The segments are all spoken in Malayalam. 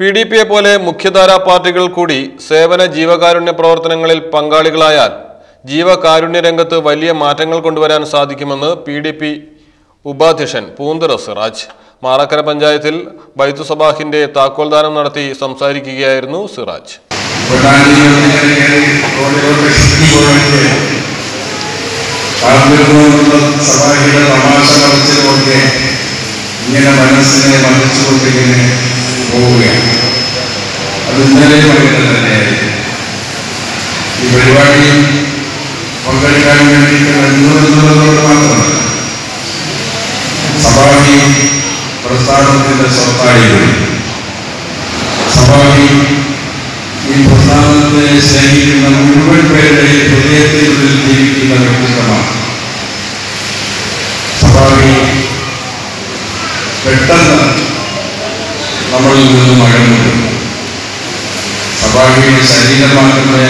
പി ഡി പിയെ പോലെ മുഖ്യധാരാ പാർട്ടികൾ കൂടി സേവന ജീവകാരുണ്യ പ്രവർത്തനങ്ങളിൽ പങ്കാളികളായാൽ ജീവകാരുണ്യ രംഗത്ത് വലിയ മാറ്റങ്ങൾ കൊണ്ടുവരാൻ സാധിക്കുമെന്ന് പി ഡി പി ഉപാധ്യക്ഷൻ പൂന്തറ സിറാജ് മാറക്കര പഞ്ചായത്തിൽ ബൈത്തു സബാഹിന്റെ താക്കോൽദാനം നടത്തി സംസാരിക്കുകയായിരുന്നു സിറാജ് സഭാഹിയുടെ തമാശ പറച്ചിലുമൊക്കെ ഇങ്ങനെ മനസ്സിനെ മതിച്ചുകൊണ്ടിങ്ങനെ പോവുകയാണ് അത് ഇന്നലെ പറയുന്നത് തന്നെയായിരുന്നു ഈ പരിപാടിയിൽ പങ്കെടുക്കാൻ വേണ്ടിയിട്ട് വരുന്നു എന്നുള്ളതുകൊണ്ട് മാത്രമല്ല സഭാഹി പ്രസ്ഥാനത്തിന്റെ സ്വത്തായി വരും സഭാഹി ഈ പ്രസ്ഥാനത്തെ സ്നേഹിക്കുന്ന മുഴുവൻ പേരുടെയും ഹൃദയത്തിനുള്ളിൽ ജീവിക്കുന്ന വ്യക്തിത്വമാണ് സഭാഹി പെട്ടെന്ന് നമ്മളിൽ നിന്നും അകന്നു സഭാഹിയുടെ ശരീരമാകുന്ന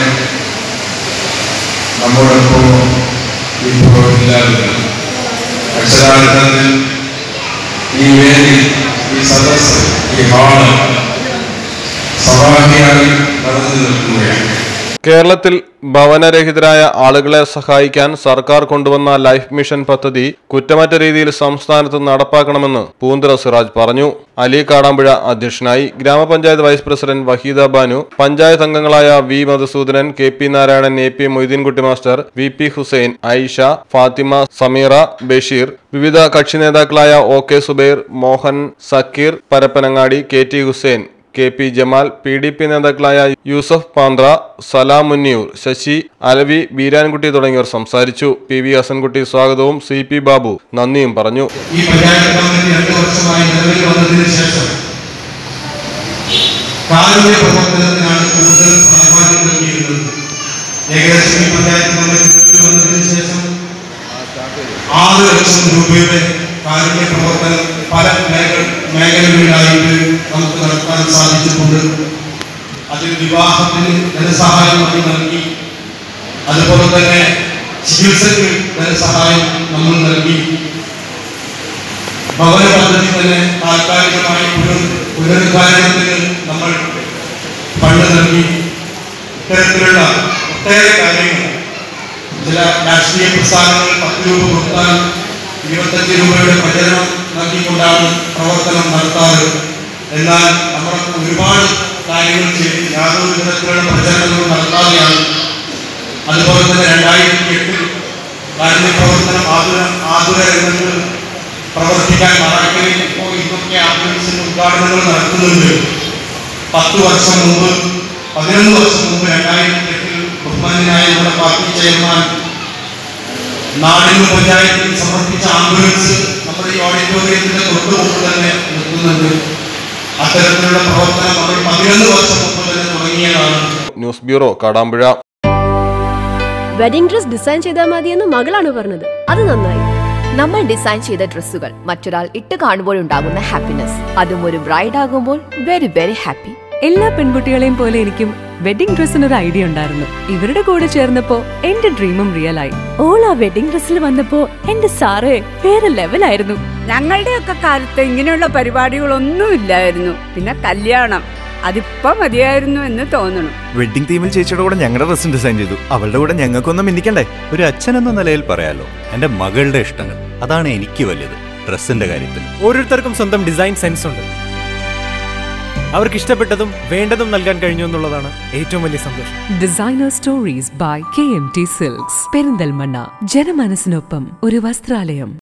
നമ്മോടൊപ്പം ഇപ്പോൾ ഇല്ലാതെ അക്ഷരാർത്ഥത്തിൽ ഈ വേദി ഈ സദസ് ഈ ഹാള് സഭാഹിയായി നടന്നു നിൽക്കുകയാണ് കേരളത്തിൽ ഭവനരഹിതരായ ആളുകളെ സഹായിക്കാൻ സർക്കാർ കൊണ്ടുവന്ന ലൈഫ് മിഷൻ പദ്ധതി കുറ്റമറ്റ രീതിയിൽ സംസ്ഥാനത്ത് നടപ്പാക്കണമെന്ന് പൂന്തറ സിറാജ് പറഞ്ഞു അലി കാടാമ്പുഴ അധ്യക്ഷനായി ഗ്രാമപഞ്ചായത്ത് വൈസ് പ്രസിഡന്റ് വഹീദ ബാനു പഞ്ചായത്ത് അംഗങ്ങളായ V Madhusudanan K P Narayanan A P Moideenkutty master V P Hussain Aisha Fathima Sameera Basheer വിവിധ കക്ഷി നേതാക്കളായ O K Zubair Mohan Zakir Parappanangadi K T Hussain K P Jamal P D P നേതാക്കളായ യൂസഫ് പാന്ത്ര സലാം മുന്നിയൂർ ശശി അലവി ബീരാൻകുട്ടി തുടങ്ങിയവർ സംസാരിച്ചു പി വി ഹസൻകുട്ടി സ്വാഗതവും സി പി ബാബു നന്ദിയും പറഞ്ഞു ഈ പഞ്ചായത്ത് കമ്മിറ്റി രണ്ട് വർഷമായി നിലവിൽ വന്നതിന് ശേഷം കാരുണ്യ പ്രവർത്തനത്തിനാണ് കൂടുതൽ പ്രാധാന്യം നൽകിയിരുന്നത് ഏകദേശം ഈ പഞ്ചായത്ത് കമ്മിറ്റി നിലവിൽ വന്നതിന് ശേഷം ആറ് ലക്ഷം രൂപയുടെ കാരുണ്യ പ്രവർത്തനം പല മേഖല മേഖലകളിലായിട്ട് നമുക്ക് നടത്താൻ സാധിച്ചിട്ടുണ്ട് അതിൽ വിവാഹത്തിന് ധനസഹായം നമ്മൾ നൽകി അതുപോലെ തന്നെ ചികിത്സയ്ക്ക് ധനസഹായം നമ്മൾ നൽകി ഭവന പദ്ധതി തന്നെ താൽക്കാലികമായി പുനർ പുനരുദ്ധാരണത്തിന് നമ്മൾ ഫണ്ട് നൽകി ഇത്തരത്തിലുള്ള ഒട്ടേറെ കാര്യങ്ങൾ ചില രാഷ്ട്രീയ പ്രസ്ഥാനങ്ങൾ പത്ത് രൂപ കൊടുത്താൽ ഇരുപത്തഞ്ച് രൂപയുടെ പ്രചരണം നൽകിക്കൊണ്ടാണ് പ്രവർത്തനം നടത്താറ് എന്നാൽ നമ്മളൊക്കെ ഒരുപാട് കാര്യങ്ങൾ ചെയ്ത് യാതൊരു തരത്തിലുള്ള പ്രചരണങ്ങളും നടത്താതെയാണ് അതുപോലെ തന്നെ രണ്ടായിരത്തി എട്ടിൽ കാരുണ്യ പ്രവർത്തനം ആതുര ആതുര രംഗത്ത് പ്രവർത്തിക്കാൻ മറാക്കലിൽ ഇപ്പോൾ ഇതൊക്കെ ആംബുലൻസിന്റെ ഉദ്ഘാടനങ്ങൾ നടത്തുന്നുണ്ട് പത്ത് വർഷം മുമ്പ് പതിനൊന്ന് വർഷം മുമ്പ് രണ്ടായിരത്തി എട്ടിൽ ബഹുമാനായ നമ്മുടെ പാർട്ടി ചെയർമാൻ നാടിന് പഞ്ചായത്തിൽ സമർപ്പിച്ച ആംബുലൻസ് നമ്മുടെ ഈ ഓഡിറ്റോറിയത്തിന്റെ തൊട്ടുമുമ്പ് തന്നെ നിൽക്കുന്നുണ്ട് അത്തരത്തിലുള്ള പ്രവർത്തനം നമ്മൾ പതിനൊന്ന് വർഷം മുമ്പ് തന്നെ തുടങ്ങിയതാണ് news bureau Kadampuzha wedding dress design ചെയ്താൽ മതിയെന്ന് മകളാണ് പറഞ്ഞത് അത് നന്നായി നമ്മൾ ഡിസൈൻ ചെയ്ത ഡ്രസ്സുകൾ മറ്റൊരാൾ ഇട്ട് കാണുമ്പോൾ ഉണ്ടാകുന്ന ഹാപ്പിനെസ് അതും ഒരു ബ്രൈഡ് ആകുമ്പോൾ വെരി വെരി ഹാപ്പി എല്ലാ പെൺകുട്ടികളെയും പോലെ എനിക്കും വെഡിംഗ് ഡ്രസ്സിന് ഒരു ഐഡിയ ഉണ്ടായിരുന്നു ഇവരുടെ കൂടെ ചേർന്നപ്പോ എന്റെ ഡ്രീമും റിയൽ ആയി ഓൾ ആ വെഡിംഗ് ഡ്രസ്സിൽ വന്നപ്പോ എന്റെ സാറേ വേറെ ലെവലായിരുന്നു ഞങ്ങളുടെയൊക്കെ കാലത്ത് ഇങ്ങനെയുള്ള പരിപാടികളൊന്നും ഇല്ലായിരുന്നു പിന്നെ കല്യാണം അതിപ്പോ മതിയായിരുന്നു എന്ന് തോന്നണം വെഡിങ് തീമിൽ ചേച്ചിയുടെ കൂടെ ഞങ്ങളുടെ ഡ്രസ്സും ഡിസൈൻ ചെയ്തു അവളുടെ കൂടെ ഞങ്ങൾക്കൊന്നും മിന്നിക്കണ്ടേ ഒരു അച്ഛൻ എന്ന നിലയിൽ പറയാലോ എന്റെ മകളുടെ ഇഷ്ടങ്ങൾ അതാണ് എനിക്ക് വലുത് ഡ്രസ്സിന്റെ കാര്യത്തിൽ ഓരോരുത്തർക്കും സ്വന്തം ഡിസൈൻ സെൻസ് ഉണ്ട് അവർക്ക് ഇഷ്ടപ്പെട്ടതും വേണ്ടതും നൽകാൻ കഴിഞ്ഞു എന്നുള്ളതാണ് ഏറ്റവും വലിയ സന്തോഷം designer stories by K M T silks Perinthalmanna ജനമനസ്സിനൊപ്പം ഒരു വസ്ത്രാലയം